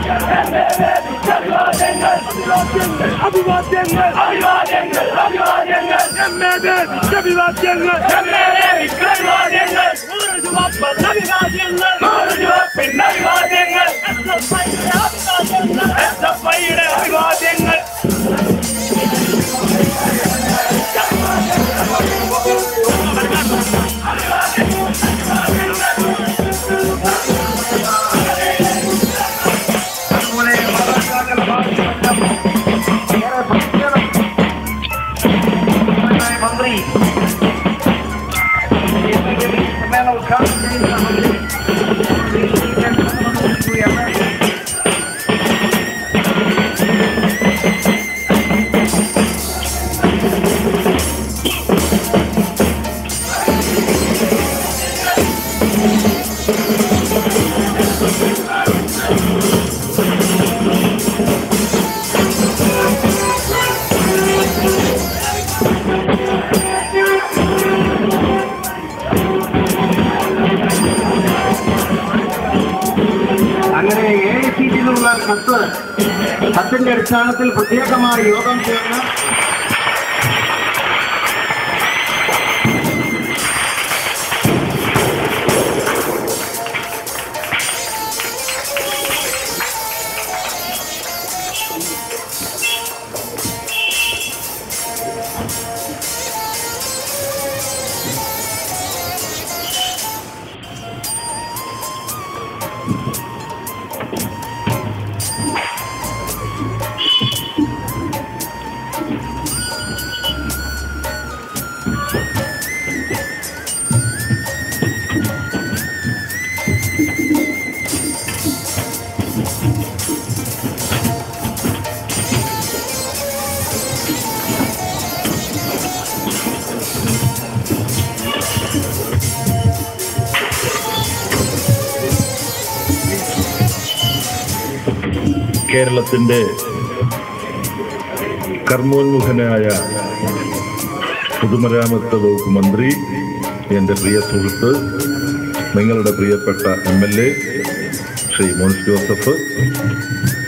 അഭിവാദ്യങ്ങൾ അഭിവാദ്യങ്ങൾ അഭിവാദ്യങ്ങൾ അഭിവാദ്യങ്ങൾ അഭിവാദ്യങ്ങൾ നൂറ് ചുവപ്പൻ അഭിവാദ്യങ്ങൾ നൂറ് ചുവപ്പിൻ അഭിവാദ്യങ്ങൾ എസ് എഫ് ഐയുടെ അഭിവാദ്യങ്ങൾ മന്ത്രി സമ്മേളന ഉദ്ഘാടനം ചെയ്യുന്ന മന്ത്രി Shri C. K. Shri M. A. അങ്ങനെ എ ഐ സി നിന്നുള്ള കത്ത് കത്തിന്റെ അടിസ്ഥാനത്തിൽ പ്രത്യേകമായി യോഗം ചേർന്ന് കേരളത്തിൻ്റെ കർമ്മോന്മുഖനായ പൊതുമരാമത്ത് വകുപ്പ് മന്ത്രി എൻ്റെ പ്രിയ സുഹൃത്ത് നിങ്ങളുടെ പ്രിയപ്പെട്ട M L A Shri Mons Joseph